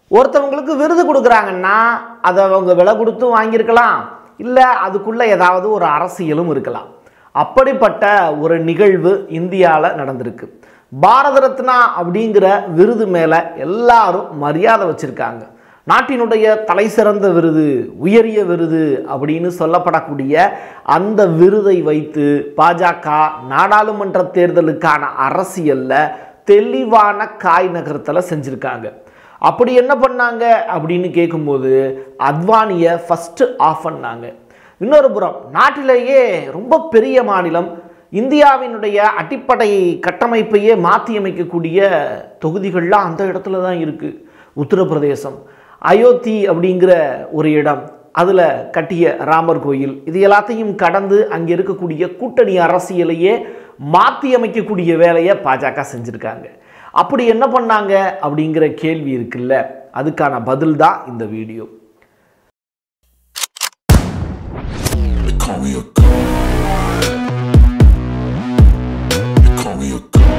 ஒருத்தவங்களுக்கு விருது கொடுக்குறாங்கன்னா அதை அவங்க விலை கொடுத்தும் வாங்கியிருக்கலாம் இல்லை அதுக்குள்ளே ஏதாவது ஒரு அரசியலும் இருக்கலாம் அப்படிப்பட்ட ஒரு நிகழ்வு இந்தியாவில் நடந்திருக்கு பாரத ரத்னா அப்படிங்கிற விருது மேலே எல்லாரும் மரியாதை வச்சுருக்காங்க நாட்டினுடைய தலை சிறந்த விருது உயரிய விருது அப்படின்னு சொல்லப்படக்கூடிய அந்த விருதை வைத்து பாஜக நாடாளுமன்ற தேர்தலுக்கான அரசியலில் தெளிவான காய் நகரத்தில் செஞ்சுருக்காங்க அப்படி என்ன பண்ணாங்க அப்படின்னு கேட்கும்போது அத்வானியை ஃபஸ்ட்டு ஆஃப் பண்ணாங்க இன்னொரு புறம் நாட்டிலேயே ரொம்ப பெரிய மாநிலம் இந்தியாவினுடைய அடிப்படை கட்டமைப்பையே மாற்றி அமைக்கக்கூடிய தொகுதிகள்லாம் அந்த இடத்துல தான் இருக்குது உத்தரப்பிரதேசம் அயோத்தி அப்படிங்கிற ஒரு இடம் அதில் கட்டிய ராமர் கோயில் இது எல்லாத்தையும் கடந்து அங்கே இருக்கக்கூடிய கூட்டணி அரசியலையே மாற்றி அமைக்கக்கூடிய வேலையை பாஜக செஞ்சுருக்காங்க அப்படி என்ன பண்ணாங்க அப்படிங்கிற கேள்வி இருக்குல்ல அதுக்கான பதில் தான் இந்த video They call me a god. They call me a god.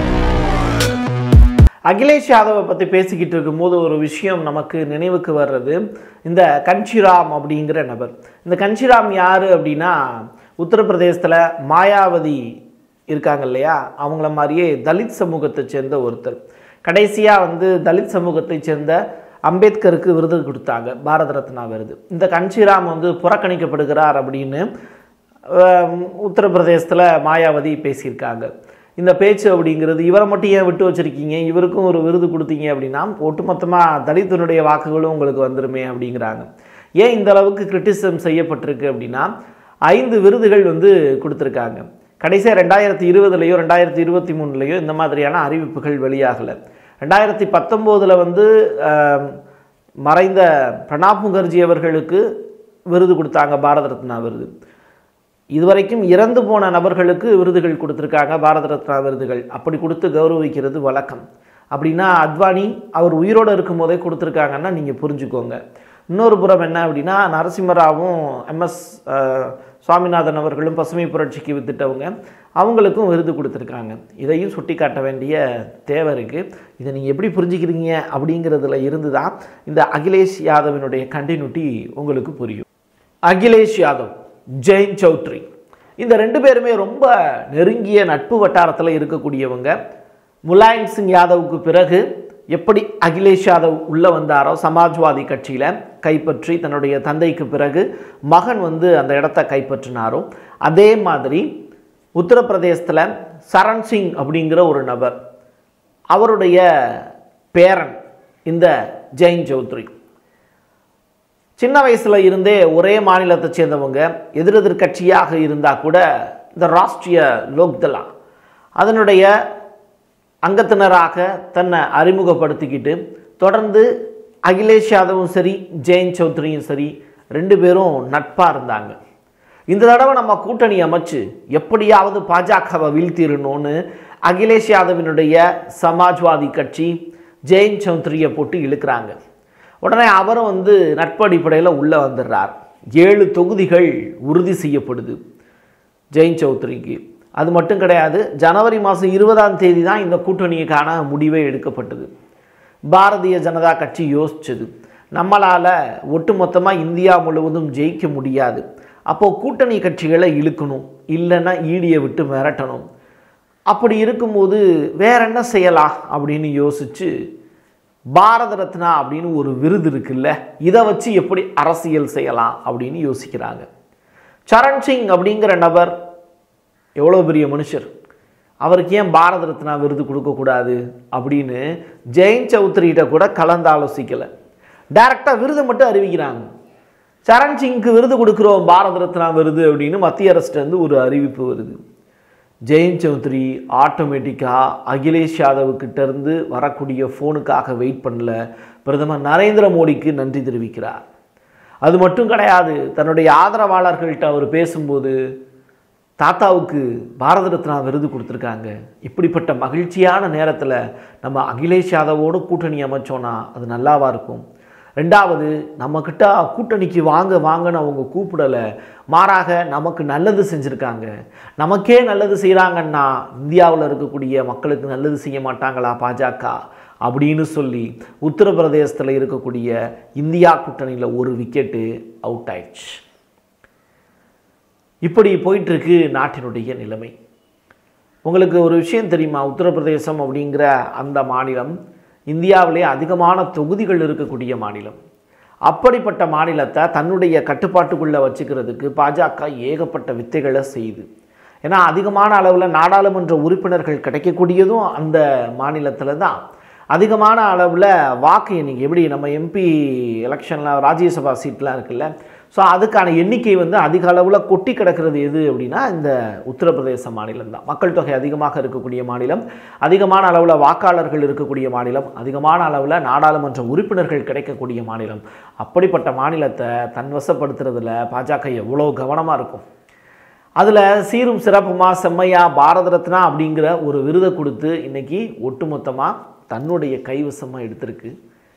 Akhilesh யாதவை பற்றி பேசிக்கிட்டு இருக்கும்போது ஒரு விஷயம் நமக்கு நினைவுக்கு வர்றது இந்த கன்ஷிராம் அப்படிங்கிற நபர் இந்த கன்ஷிராம் யார் அப்படின்னா உத்தரப்பிரதேசத்தில் மாயாவதி இருக்காங்க இல்லையா அவங்கள மாதிரியே தலித் சமூகத்தை சேர்ந்த ஒருத்தர் கடைசியாக வந்து தலித் சமூகத்தை சேர்ந்த அம்பேத்கருக்கு விருது கொடுத்தாங்க பாரத ரத்னா விருது இந்த கன்ஷிராம் வந்து புறக்கணிக்கப்படுகிறார் அப்படின்னு அஹ், உத்தரப்பிரதேசத்தில் மாயாவதி பேசியிருக்காங்க இந்த பேச்சு அப்படிங்கிறது இவரை மட்டும் ஏன் விட்டு வச்சிருக்கீங்க இவருக்கும் ஒரு விருது கொடுத்தீங்க அப்படின்னா ஒட்டுமொத்தமாக தலித்தினுடைய வாக்குகளும் உங்களுக்கு வந்துருமே அப்படிங்கிறாங்க ஏன் இந்த அளவுக்கு கிரிட்டிசிசம் செய்யப்பட்டிருக்கு அப்படின்னா ஐந்து விருதுகள் வந்து கொடுத்துருக்காங்க கடைசியாக ரெண்டாயிரத்தி இருபதுலையோ ரெண்டாயிரத்தி இருபத்தி மூணுலையோ இந்த மாதிரியான அறிவிப்புகள் வெளியாகலை ரெண்டாயிரத்தி பத்தொம்போதில் வந்து ஆம், மறைந்த பிரணாப் முகர்ஜி அவர்களுக்கு விருது கொடுத்தாங்க பாரத ரத்னா விருது இதுவரைக்கும் இறந்து போன நபர்களுக்கு விருதுகள் கொடுத்துருக்காங்க பாரத ரத்னா விருதுகள் அப்படி கொடுத்து கௌரவிக்கிறது வழக்கம் அப்படின்னா அத்வானி அவர் உயிரோடு இருக்கும்போதே கொடுத்துருக்காங்கன்னா நீங்கள் புரிஞ்சுக்கோங்க இன்னொரு புறம் என்ன அப்படின்னா நரசிம்மராவும் எம்எஸ் சுவாமிநாதன் அவர்களும் பசுமை புரட்சிக்கு வித்துட்டவங்க அவங்களுக்கும் விருது கொடுத்துருக்காங்க இதையும் சுட்டி காட்ட வேண்டிய தேவை இருக்குது இதை நீங்கள் எப்படி புரிஞ்சுக்கிறீங்க அப்படிங்கிறதுல இருந்து தான் இந்த அகிலேஷ் யாதவினுடைய கண்டினியூட்டி உங்களுக்கு புரியும் அகிலேஷ் யாதவ் ஜெயின் சௌத்ரி இந்த ரெண்டு பேருமே ரொம்ப நெருங்கிய நட்பு வட்டாரத்தில் இருக்கக்கூடியவங்க முலாயம் சிங் யாதவுக்கு பிறகு எப்படி அகிலேஷ் யாதவ் உள்ளே வந்தாரோ சமாஜ்வாதி கட்சியில் கைப்பற்றி தன்னுடைய தந்தைக்கு பிறகு மகன் வந்து அந்த இடத்த கைப்பற்றினாரோ அதே மாதிரி உத்தரப்பிரதேசத்தில் சரண் சிங் அப்படிங்கிற ஒரு நபர் அவருடைய பேரன் இந்த ஜெயின் சௌத்ரி சின்ன வயசில் இருந்தே ஒரே மாநிலத்தை சேர்ந்தவங்க எதிரெதிர் கட்சியாக இருந்தால் கூட இந்த ராஷ்ட்ரிய லோக்தலா அதனுடைய அங்கத்தினராக தன்னை அறிமுகப்படுத்திக்கிட்டு தொடர்ந்து அகிலேஷ் யாதவும் சரி ஜெயின் சௌத்ரியும் சரி ரெண்டு பேரும் நட்பாக இருந்தாங்க இந்த தடவை நம்ம கூட்டணி அமைச்சு எப்படியாவது பாஜகவை வீழ்த்திடணும்னு அகிலேஷ் யாதவினுடைய சமாஜ்வாதி கட்சி ஜெயின் சௌத்ரியை போட்டு இழுக்கிறாங்க உடனே அவரும் வந்து நட்பு அடிப்படையில் உள்ளே வந்துடுறார் ஏழு தொகுதிகள் உறுதி செய்யப்படுது ஜெயின் சௌத்ரிக்கு அது மட்டும் கிடையாது ஜனவரி மாதம் இருபதாம் தேதி தான் இந்த கூட்டணிக்கான முடிவே எடுக்கப்பட்டது பாரதிய ஜனதா கட்சி யோசிச்சது நம்மளால் ஒட்டுமொத்தமாக இந்தியா முழுவதும் ஜெயிக்க முடியாது அப்போது கூட்டணி கட்சிகளை இழுக்கணும் இல்லைன்னா ஈடியை விட்டு மிரட்டணும் அப்படி இருக்கும்போது வேற என்ன செய்யலாம் அப்படின்னு யோசிச்சு பாரத ரத்னா அப்படின்னு ஒரு விருது இருக்குல்ல இதை வச்சு எப்படி அரசியல் செய்யலாம் அப்படின்னு யோசிக்கிறாங்க சரண் சிங் அப்படிங்கிற நபர் எவ்வளோ பெரிய மனுஷர் அவருக்கு ஏன் பாரத ரத்னா விருது கொடுக்கக்கூடாது அப்படின்னு ஜெயின் சௌத்ரிகிட்ட கூட கலந்து ஆலோசிக்கலை டைரக்டாக விருதை மட்டும் அறிவிக்கிறாங்க சரண் சிங்க்கு விருது கொடுக்குறோம் பாரத ரத்னா விருது அப்படின்னு மத்திய அரசுலேருந்து ஒரு அறிவிப்பு வருது ஜெயின் சௌத்ரி ஆட்டோமேட்டிக்காக அகிலேஷ் யாதவ்கிட்ட இருந்து வரக்கூடிய ஃபோனுக்காக வெயிட் பண்ணல பிரதமர் நரேந்திர மோடிக்கு நன்றி தெரிவிக்கிறார் அது மட்டும் கிடையாது தன்னுடைய ஆதரவாளர்கள்ட்ட அவர் பேசும்போது தாத்தாவுக்கு பாரத ரத்னா விருது கொடுத்துருக்காங்க இப்படிப்பட்ட மகிழ்ச்சியான நேரத்தில் நம்ம அகிலேஷ் யாதவோடு கூட்டணி அமைச்சோன்னா அது நல்லாவா இருக்கும் ரெண்டாவது நம்மக்கிட்ட கூட்டணிக்கு வாங்க வாங்கன்னு அவங்க கூப்பிடலை மாறாக நமக்கு நல்லது செஞ்சுருக்காங்க நமக்கே நல்லது செய்கிறாங்கன்னா இந்தியாவில் இருக்கக்கூடிய மக்களுக்கு நல்லது செய்ய மாட்டாங்களா பாஜக அப்படின்னு சொல்லி உத்தரப்பிரதேசத்தில் இருக்கக்கூடிய இந்தியா கூட்டணியில் ஒரு விக்கெட்டு அவுட் ஆயிடுச்சு இப்படி போயிட்டுருக்கு நாட்டினுடைய நிலைமை உங்களுக்கு ஒரு விஷயம் தெரியுமா உத்தரப்பிரதேசம் அப்படிங்கிற அந்த மாநிலம் இந்தியாவிலே அதிகமான தொகுதிகள் இருக்கக்கூடிய மாநிலம் அப்படிப்பட்ட மாநிலத்தை தன்னுடைய கட்டுப்பாட்டுக்குள்ளே வச்சுக்கிறதுக்கு பாஜக ஏகப்பட்ட வித்தைகளை செய்யுது ஏன்னா அதிகமான அளவில் நாடாளுமன்ற உறுப்பினர்கள் கிடைக்கக்கூடியதும் அந்த மாநிலத்தில் தான் அதிகமான அளவில் வாக்கு எண்ணிக்கை எப்படி நம்ம எம்பி எலெக்ஷனில் ராஜ்யசபா சீட்லாம் இருக்குல்ல ஸோ அதுக்கான எண்ணிக்கை வந்து அதிக அளவில் கொட்டி கிடக்கிறது எது அப்படின்னா இந்த உத்தரப்பிரதேச மாநிலம் தான் மக்கள் தொகை அதிகமாக இருக்கக்கூடிய மாநிலம் அதிகமான அளவில் வாக்காளர்கள் இருக்கக்கூடிய மாநிலம் அதிகமான அளவில் நாடாளுமன்ற உறுப்பினர்கள் கிடைக்கக்கூடிய மாநிலம் அப்படிப்பட்ட மாநிலத்தை தன்வசப்படுத்துறதுல பாஜக எவ்வளோ கவனமாக இருக்கும் அதில் சீரும் சிறப்புமா செம்மையா பாரத ரத்னா அப்படிங்கிற ஒரு விருதை கொடுத்து இன்னைக்கு ஒட்டுமொத்தமாக தன்னுடைய கைவசமாக எடுத்திருக்கு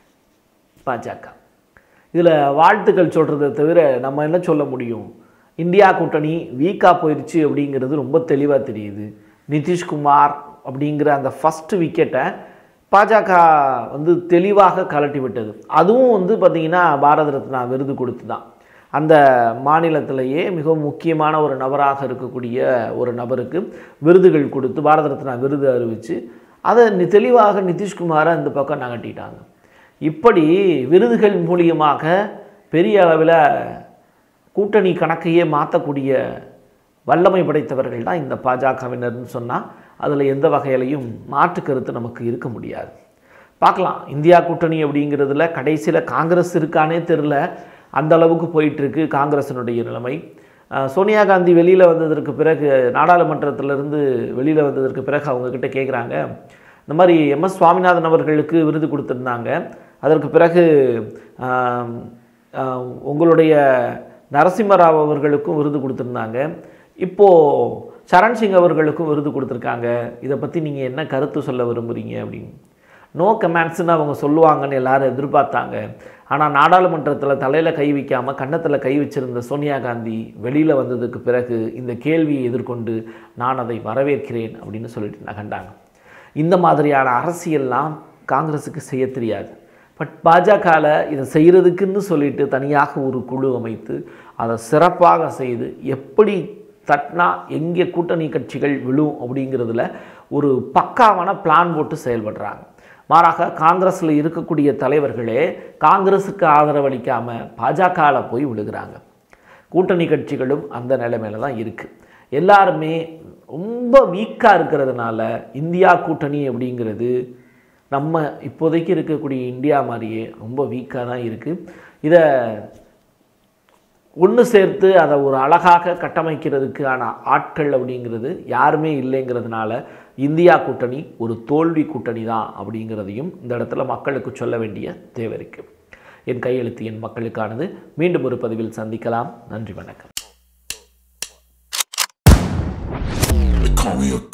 பாஜக இதில் வாழ்த்துக்கள் சொல்கிறத தவிர நம்ம என்ன சொல்ல முடியும் இந்தியா கூட்டணி வீக்காக போயிடுச்சு அப்படிங்கிறது ரொம்ப தெளிவாக தெரியுது நிதிஷ்குமார் அப்படிங்கிற அந்த ஃபஸ்ட்டு விக்கெட்டை பாஜக வந்து தெளிவாக கலட்டி விட்டது அதுவும் வந்து பார்த்திங்கன்னா பாரத ரத்னா விருது கொடுத்து தான் அந்த மாநிலத்திலேயே மிகவும் முக்கியமான ஒரு நபராக இருக்கக்கூடிய ஒரு நபருக்கு விருதுகள் கொடுத்து பாரத ரத்னா விருது அறிவித்து அதை நி- தெளிவாக நிதிஷ்குமாரை அந்த பக்கம் நகட்டிட்டாங்க இப்படி விருதுகள் மூலியமாக பெரிய அளவில் கூட்டணி கணக்கையே மாற்றக்கூடிய வல்லமை படைத்தவர்கள் தான் இந்த பாஜகவினர்னு சொன்னால் அதில் எந்த வகையிலையும் மாற்று கருத்து நமக்கு இருக்க முடியாது பார்க்கலாம் இந்தியா கூட்டணி அப்படிங்கிறதுல கடைசியில் காங்கிரஸ் இருக்கானே தெரில அந்த அளவுக்கு போயிட்டுருக்கு காங்கிரஸினுடைய நிலைமை அஹ், சோனியா காந்தி வெளியில் வந்ததற்கு பிறகு நாடாளுமன்றத்திலிருந்து வெளியில் வந்ததற்கு பிறகு அவங்கக்கிட்ட கேட்குறாங்க இந்த மாதிரி எம்எஸ் சுவாமிநாதன் அவர்களுக்கு விருது கொடுத்துருந்தாங்க அதற்கு பிறகு ஆம், ஆஹ், உங்களுடைய நரசிம்மராவ் அவர்களுக்கும் விருது கொடுத்துருந்தாங்க இப்போது சரண் சிங் அவர்களுக்கும் விருது கொடுத்துருக்காங்க இதை பற்றி நீங்கள் என்ன கருத்து சொல்ல விரும்புகிறீங்க அப்படின்னு நோ கமெண்ட்ஸ்னு அவங்க சொல்லுவாங்கன்னு எல்லாரும் எதிர்பார்த்தாங்க ஆனால் நாடாளுமன்றத்தில் தலையில் கை வைக்காமல் கன்னத்தில் கை வச்சிருந்த சோனியா காந்தி வெளியில் வந்ததுக்கு பிறகு இந்த கேள்வியை எதிர்கொண்டு நான் அதை வரவேற்கிறேன் அப்படின்னு சொல்லிட்டு நகண்டாங்க இந்த மாதிரியான அரசியல்லாம் காங்கிரஸுக்கு செய்ய தெரியாது பட் பாஜகவில் இதை செய்கிறதுக்குன்னு சொல்லிட்டு தனியாக ஒரு குழு அமைத்து அதை சிறப்பாக செய்து எப்படி தட்டினா எங்கே கூட்டணி கட்சிகள் விழும் அப்படிங்கிறதுல ஒரு பக்காவான பிளான் போட்டு செயல்படுறாங்க மாறாக காங்கிரஸில் இருக்கக்கூடிய தலைவர்களே காங்கிரஸுக்கு ஆதரவளிக்காமல் பாஜகவில் போய் விழுகிறாங்க கூட்டணி கட்சிகளும் அந்த நிலைமையில தான் இருக்குது எல்லாருமே ரொம்ப வீக்காக இருக்கிறதுனால இந்தியா கூட்டணி அப்படிங்கிறது நம்ம இப்போதைக்கு இருக்கக்கூடிய இந்தியா மாதிரியே ரொம்ப வீக்காக தான் இருக்குது இதை ஒன்று சேர்த்து அதை ஒரு அழகாக கட்டமைக்கிறதுக்கான ஆட்கள் அப்படிங்கிறது யாருமே இல்லைங்கிறதுனால இந்தியா கூட்டணி ஒரு தோல்வி கூட்டணி தான் அப்படிங்கிறதையும் இந்த இடத்துல மக்களுக்கு சொல்ல வேண்டிய தேவை இருக்குது என் கையெழுத்து என் மக்களுக்கானது மீண்டும் ஒரு பதிவில் சந்திக்கலாம் நன்றி வணக்கம் They call me a